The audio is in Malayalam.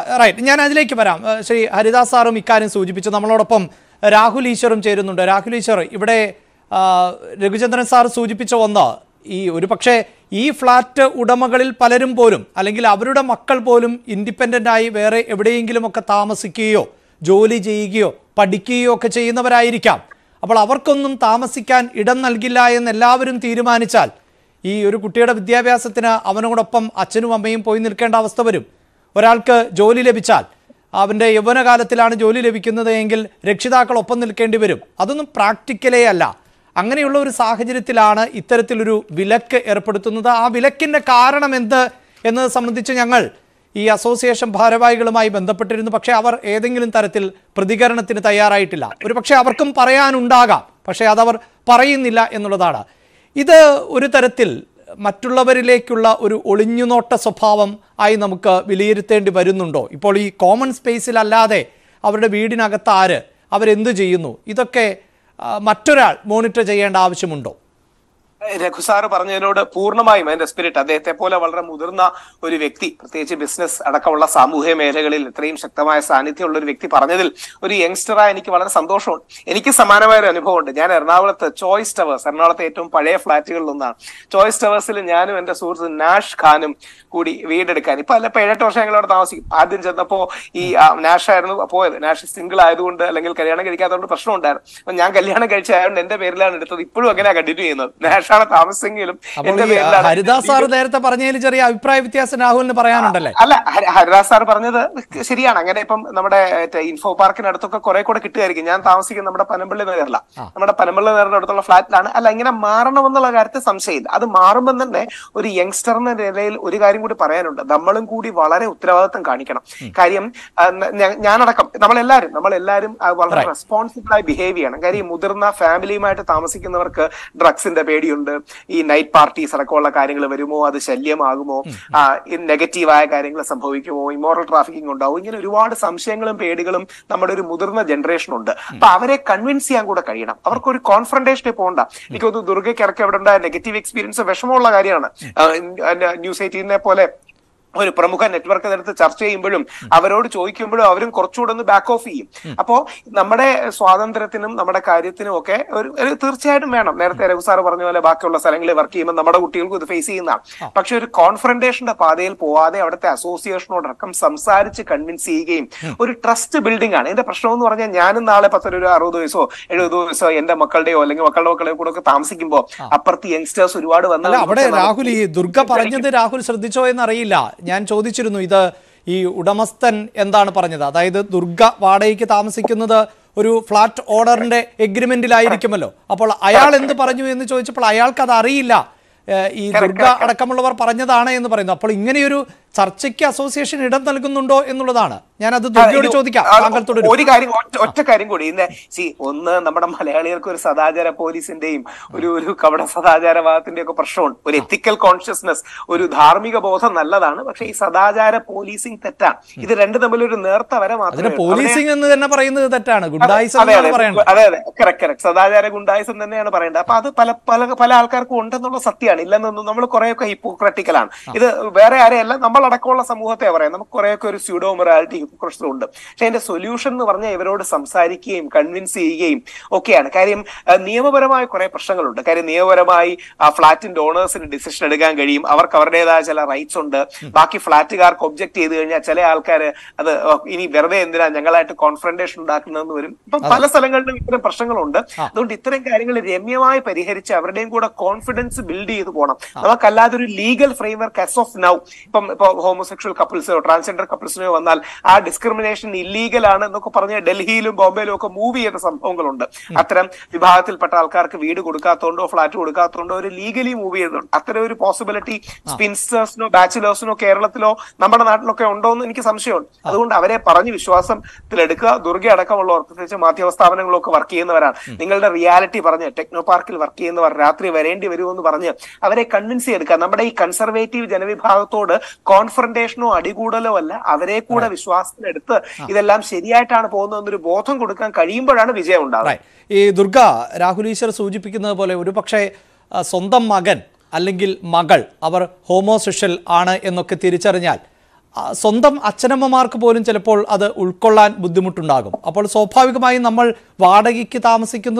റൈറ്റ് ഞാൻ അതിലേക്ക് വരാം ഏഹ് ശ്രീ ഹരിദാസ് സാറും ഇക്കാര്യം സൂചിപ്പിച്ചു നമ്മളോടൊപ്പം രാഹുൽ ഈശ്വറും ചേരുന്നുണ്ട് രാഹുൽ ഈശ്വർ ഇവിടെ ആ, രഘുചന്ദ്രൻ സാർ സൂചിപ്പിച്ച ഒന്ന് ഈ ഒരു പക്ഷേ ഈ ഫ്ലാറ്റ് ഉടമകളിൽ പലരും പോലും അല്ലെങ്കിൽ അവരുടെ മക്കൾ പോലും ഇൻഡിപെൻഡൻ്റ് ആയി വേറെ എവിടെയെങ്കിലുമൊക്കെ താമസിക്കുകയോ ജോലി ചെയ്യുകയോ പഠിക്കുകയോ ഒക്കെ ചെയ്യുന്നവരായിരിക്കാം അപ്പോൾ അവർക്കൊന്നും താമസിക്കാൻ ഇടം നൽകില്ല എന്ന് എല്ലാവരും തീരുമാനിച്ചാൽ ഈ ഒരു കുട്ടിയുടെ വിദ്യാഭ്യാസത്തിന് അവനോടൊപ്പം അച്ഛനും അമ്മയും പോയി നിൽക്കേണ്ട അവസ്ഥ വരും ഒരാൾക്ക് ജോലി ലഭിച്ചാൽ അവൻ്റെ യൗവനകാലത്തിലാണ് ജോലി ലഭിക്കുന്നത് എങ്കിൽ രക്ഷിതാക്കൾ ഒപ്പം നിൽക്കേണ്ടി വരും അതൊന്നും പ്രാക്ടിക്കലേ അല്ല അങ്ങനെയുള്ള ഒരു സാഹചര്യത്തിലാണ് ഇത്തരത്തിലൊരു വിലക്ക് ഏർപ്പെടുത്തുന്നത് ആ വിലക്കിൻ്റെ കാരണം എന്ത് എന്നത് സംബന്ധിച്ച് ഞങ്ങൾ ഈ അസോസിയേഷൻ ഭാരവാഹികളുമായി ബന്ധപ്പെട്ടിരുന്നു പക്ഷേ അവർ ഏതെങ്കിലും തരത്തിൽ പ്രതികരണത്തിന് തയ്യാറായിട്ടില്ല ഒരു പക്ഷേ അവർക്കും പറയാനുണ്ടാകാം പക്ഷേ അതവർ പറയുന്നില്ല എന്നുള്ളതാണ് ഇത് ഒരു തരത്തിൽ മറ്റുള്ളവരിലേക്കുള്ള ഒരു ഒളിഞ്ഞുനോട്ട സ്വഭാവം ആയി നമുക്ക് വിലയിരുത്തേണ്ടി വരുന്നുണ്ടോ ഇപ്പോൾ ഈ കോമൺ സ്പേസിലല്ലാതെ അവരുടെ വീടിനകത്ത് ആര് അവരെന്ത് ചെയ്യുന്നു ഇതൊക്കെ ആ, മറ്റൊരാൾ മോണിറ്റർ ചെയ്യേണ്ട ആവശ്യമുണ്ടോ രഘു സാറ് പറഞ്ഞതിനോട് പൂർണ്ണമായും അതിന്റെ സ്പിരിറ്റ് അദ്ദേഹത്തെ പോലെ വളരെ മുതിർന്ന ഒരു വ്യക്തി പ്രത്യേകിച്ച് ബിസിനസ് അടക്കമുള്ള സാമൂഹ്യ മേഖലകളിൽ ഇത്രയും ശക്തമായ സാന്നിധ്യമുള്ള ഒരു വ്യക്തി പറഞ്ഞതിൽ ഒരു യങ്സ്റ്ററായ എനിക്ക് വളരെ സന്തോഷമുണ്ട് എനിക്ക് സമാനമായ ഒരു അനുഭവമുണ്ട് ഞാൻ എറണാകുളത്ത് ചോയ്സ് ടവേഴ്സ് എറണാകുളത്തെ ഏറ്റവും പഴയ ഫ്ലാറ്റുകളിൽ ഒന്നാണ് ചോയ്സ് ടവേഴ്സിൽ ഞാനും എന്റെ സുഹൃത്ത് നാഷ് ഖാനും കൂടി വീടെടുക്കാൻ ഇപ്പൊ അല്ല ഇപ്പൊ ഏഴെട്ട് വർഷം ഞങ്ങൾ അവിടെ താമസിക്കും ആദ്യം ചെന്നപ്പോ ഈ ആ, നാഷ് ആയിരുന്നു പോയത് നാഷ് സിംഗിൾ ആയതുകൊണ്ട് അല്ലെങ്കിൽ കല്യാണം കഴിക്കാത്തതുകൊണ്ട് പ്രശ്നം ഉണ്ടായിരുന്നു അപ്പൊ ഞാൻ കല്യാണം കഴിച്ചായതുകൊണ്ട് എന്റെ പേരിലാണ് എടുത്തത് ഇപ്പോഴും അങ്ങനെയാ കണ്ടിന്യൂ ചെയ്യുന്നത് നാഷാണ് താമസിച്ചെങ്കിലും അപ്പോൾ എന്റെ ഈ പേരിലാണ് ഹരിദാസ് സാർ നേരത്തെ പറഞ്ഞതിൽ ചെറിയ അഭിപ്രായ വ്യത്യാസം രാഹുലിന് പറയാനുണ്ടല്ലേ അല്ല ഹരി- ഹരിദാസ് സാർ പറഞ്ഞത് ശരിയാണ് അങ്ങനെ ഇപ്പം നമ്മുടെ മറ്റേ ഇൻഫോ പാർക്കിനടുത്തൊക്കെ കുറെ കൂടെ കിട്ടുമായിരിക്കും ഞാൻ താമസിക്കുന്നത് നമ്മുടെ പനമ്പള്ളി നഗറില നമ്മുടെ പനമ്പള്ളി നഗറിന്റെ അടുത്തുള്ള ഫ്ലാറ്റിലാണ് അല്ല ഇങ്ങനെ മാറണമെന്നുള്ള കാര്യത്തിൽ സംശയമില്ല അത് മാറുമ്പോൾ തന്നെ ഒരു യങ്സ്റ്ററിന്റെ നിലയിൽ ഒരു കാര്യം കൂടി പറയാനുണ്ട് നമ്മളും കൂടി വളരെ ഉത്തരവാദിത്വം കാണിക്കണം കാര്യം ആ, ഞ- ഞാനടക്കം നമ്മളെല്ലാരും നമ്മളെല്ലാരും ആ, വളരെ റെസ്പോൺസിബിൾ ആയി ബിഹേവ് ചെയ്യണം കാര്യം ഈ മുതിർന്ന ഫാമിലിയുമായിട്ട് താമസിക്കുന്നവർക്ക് ഡ്രഗ്സിന്റെ പേടിയുണ്ട് ഈ നൈറ്റ് പാർട്ടീസ് അടക്കമുള്ള കാര്യങ്ങൾ വരുമോ അത് ശല്യമാകുമോ ആ, ഈ നെഗറ്റീവായ കാര്യങ്ങൾ സംഭവിക്കുമോ ഇമോറൽ ട്രാഫിക്കിംഗ് ഉണ്ടാവും ഇങ്ങനെ ഒരുപാട് സംശയങ്ങളും പേടികളും നമ്മുടെ ഒരു മുതിർന്ന ജനറേഷൻ ഉണ്ട് അപ്പൊ അവരെ കൺവിൻസ് ചെയ്യാൻ കൂടെ കഴിയണം അവർക്ക് ഒരു കോൺഫറൻറ്റേഷനിൽ പോകണ്ട എനിക്ക് തോന്നുന്നു ദുർഗയ്ക്ക് ഇറക്കി അവിടെ ഉണ്ടായ നെഗറ്റീവ് എക്സ്പീരിയൻസ് വിഷമമുള്ള കാര്യമാണ് ആ, ന്യൂസ് എയ്റ്റീനെ പോലെ ഒരു പ്രമുഖ നെറ്റ്വർക്ക് എടുത്ത് ചർച്ച ചെയ്യുമ്പോഴും അവരോട് ചോദിക്കുമ്പോഴും അവരും കുറച്ചുകൂടെ ഒന്ന് ബാക്ക് ഓഫ് ചെയ്യും അപ്പോ നമ്മുടെ സ്വാതന്ത്ര്യത്തിനും നമ്മുടെ കാര്യത്തിനും ഒക്കെ ഒരു ഒരു തീർച്ചയായിട്ടും വേണം നേരത്തെ രഘു സാർ പറഞ്ഞ പോലെ ബാക്കിയുള്ള സ്ഥലങ്ങളിൽ വർക്ക് ചെയ്യുമ്പോൾ നമ്മുടെ കുട്ടികൾക്കും ഇത് ഫേസ് ചെയ്യുന്നതാണ് പക്ഷെ ഒരു കോൺഫറന്റേഷന്റെ പാതയിൽ പോവാതെ അവിടുത്തെ അസോസിയേഷനോടക്കം സംസാരിച്ച് കൺവിൻസ് ചെയ്യുകയും ഒരു ട്രസ്റ്റ് ബിൽഡിംഗ് ആണ് എന്റെ പ്രശ്നം എന്ന് പറഞ്ഞാൽ ഞാനും നാളെ പത്തൊരു അറുപത് വയസ്സോ എഴുപത് വയസ്സോ എന്റെ മക്കളുടെയോ അല്ലെങ്കിൽ മക്കളുടെ മക്കളുടെയോ കൂടെ ഒക്കെ താമസിക്കുമ്പോൾ അപ്പുറത്ത് യങ്സ്റ്റേഴ്സ് ഒരുപാട് വന്ന് അല്ല അവിടെ രാഹുൽ ഈ ദുർഗ പറഞ്ഞത് രാഹുൽ ശ്രദ്ധിച്ചോ എന്നറിയില്ല ഞാൻ ചോദിച്ചിരുന്നു ഇത് ഈ ഉടമസ്ഥൻ എന്താണ് പറഞ്ഞത് അതായത് ദുർഗ വാടകയ്ക്ക് താമസിക്കുന്നത് ഒരു ഫ്ലാറ്റ് ഓർഡറിന്റെ എഗ്രിമെന്റിലായിരിക്കുമല്ലോ അപ്പോൾ അയാൾ എന്ത് പറഞ്ഞു എന്ന് ചോദിച്ചപ്പോൾ അയാൾക്ക് അത് അറിയില്ല ഏഹ് ഈ ദുർഗ അടക്കമുള്ളവർ പറഞ്ഞതാണ് എന്ന് പറയുന്നു അപ്പോൾ ഇങ്ങനെയൊരു ചർച്ചയ്ക്ക് അസോസിയേഷൻ ഇടം നൽകുന്നുണ്ടോ എന്നുള്ളതാണ് ഞാൻ അത് ദുർഗയോട് ഇത് ചോദിക്കാം ആ, താങ്കൾ തുടരും ഒരു കാര്യം ഒറ്റ- ഒറ്റ കാര്യം കൂടി ഇന്ന് സി ഒന്ന് നമ്മുടെ മലയാളികൾക്ക് ഒരു സദാചാര പോലീസിന്റെയും ഒരു ഒരു കപട സദാചാരവാദത്തിന്റെ ഒക്കെ പ്രശ്നമുണ്ട് ഒരു എത്തിക്കൽ കോൺഷ്യസ്നസ് ഒരു ധാർമ്മിക ബോധം നല്ലതാണ് പക്ഷെ ഈ സദാചാര പോലീസിംഗ് തെറ്റാണ് ഇത് രണ്ടും തമ്മിൽ ഒരു നേർത്ത വര അതിന് മാത്രമേ ഉള്ളൂ. പോലീസിംഗ് എന്ന് തന്നെ പറയുന്നത് തെറ്റാണ് ഗുണ്ടായിസം അതെ എന്നാണ് അതെ പറയേണ്ടത് അതെ അതെ കറക്റ്റ് കറക്റ്റ് സദാചാര ഗുണ്ടായിസം തന്നെയാണ് പറയേണ്ടത് അപ്പൊ അത് പല പല പല ആൾക്കാർക്കും ഉണ്ടെന്നുള്ള സത്യമാണ് ഇല്ലെന്നൊന്നും നമ്മൾ കുറെയൊക്കെ ഹിപ്പോക്രറ്റിക്കലാണ് ഇത് വേറെ ആരെയല്ല നമ്മളടക്കമുള്ള സമൂഹത്തെ പറയാം നമുക്ക് കുറെയൊക്കെ ഒരു സ്യൂഡോ മൊറാലിറ്റി ഹിപ്പോക്രറ്റ്സും ഉണ്ട് പക്ഷെ അതിന്റെ സൊല്യൂഷൻ എന്ന് പറഞ്ഞാൽ ഇവരോട് സംസാരിക്കുകയും കൺവിൻസ് ചെയ്യുകയും ഒക്കെയാണ് കാര്യം ആ, നിയമപരമായ കുറെ പ്രശ്നങ്ങളുണ്ട് കാര്യം നിയമപരമായി ആ ഫ്ളാറ്റിന്റെ ഓണേഴ്സിന് ഡിസിഷൻ എടുക്കാൻ കഴിയും അവർക്ക് അവരുടേതായ ചില റൈറ്റ്സ് ഉണ്ട് ബാക്കി ഫ്ളാറ്റുകാർക്ക് ഒബ്ജക്ട് ചെയ്ത് കഴിഞ്ഞാൽ ചില ആൾക്കാർ അത് ഓ, ഇനി വെറുതെ എന്തിനാ ഞങ്ങളായിട്ട് കോൺഫറന്റേഷൻ ഉണ്ടാക്കുന്നതെന്ന് വരും ഇപ്പം പല സ്ഥലങ്ങളിലും ഇത്തരം പ്രശ്നങ്ങളുണ്ട് അതുകൊണ്ട് ഇത്തരം കാര്യങ്ങൾ രമ്യമായി പരിഹരിച്ച് അവരുടെയും കൂടെ കോൺഫിഡൻസ് ബിൽഡ് ചെയ്ത് പോകണം നമുക്കല്ലാതെ ഒരു legal framework as of now ഇപ്പം ഇപ്പൊ ഹോമോസെക്ഷൽ കപ്പിൾസിനോ ട്രാൻസ്ജെൻഡർ കപ്പിൾസിനോ വന്നാൽ ആ ഡിസ്ക്രിമിനേഷൻ ഇല്ലീഗൽ ആണ് എന്നൊക്കെ പറഞ്ഞ് ഡൽഹിയിലും ബോംബെയിലും ഒക്കെ മൂവ് ചെയ്ത സംഭവങ്ങളുണ്ട് അത്തരം വിഭാഗത്തിൽപ്പെട്ട ആൾക്കാർക്ക് വീട് കൊടുക്കാത്തതുകൊണ്ടോ ഫ്ലാറ്റ് കൊടുക്കാത്തതുകൊണ്ടോ ഒരു ലീഗലി മൂവ് ചെയ്യുന്നുണ്ട് അത്തരം ഒരു പോസിബിലിറ്റി സ്പിൻസ്റ്റേഴ്സിനോ ബാച്ചിലേഴ്സിനോ കേരളത്തിലോ നമ്മുടെ നാട്ടിലൊക്കെ ഉണ്ടോ എന്ന് എനിക്ക് സംശയമുണ്ട് അതുകൊണ്ട് അവരെ പറഞ്ഞ് വിശ്വാസത്തിലെടുക്കുക ദുർഗ അടക്കമുള്ളവർ പ്രത്യേകിച്ച് മാധ്യമ സ്ഥാപനങ്ങളൊക്കെ വർക്ക് ചെയ്യുന്നവരാണ് നിങ്ങളുടെ റിയാലിറ്റി പറഞ്ഞ് ടെക്നോ പാർക്കിൽ വർക്ക് ചെയ്യുന്നവർ രാത്രി വരേണ്ടി വരുമെന്ന് പറഞ്ഞ് അവരെ കൺവിൻസ് ചെയ്തെടുക്കുക നമ്മുടെ ഈ കൺസർവേറ്റീവ് ജനവിഭാഗത്തോട് കോൺഫറന്റേഷനോ അടികൂടലോ അല്ല അവരെ കൂടെ വിശ്വാസത്തിലെടുത്ത് ഇതെല്ലാം ശരിയായിട്ടാണ് പോകുന്നതെന്നൊരു ബോധം കൊടുക്കാൻ കഴിയുമ്പോഴാണ് വിജയം ഉണ്ടാകുന്നത് Right. ഈ ദുർഗ രാഹുൽ ഈശ്വർ സൂചിപ്പിക്കുന്നത് പോലെ ഒരു പക്ഷേ ആ, സ്വന്തം മകൻ അല്ലെങ്കിൽ മകൾ അവർ ഹോമോസെക്ഷൽ ആണ് എന്നൊക്കെ തിരിച്ചറിഞ്ഞാൽ ആ, സ്വന്തം അച്ഛനമ്മമാർക്ക് പോലും ചിലപ്പോൾ അത് ഉൾക്കൊള്ളാൻ ബുദ്ധിമുട്ടുണ്ടാകും അപ്പോൾ സ്വാഭാവികമായും നമ്മൾ വാടകയ്ക്ക് താമസിക്കുന്ന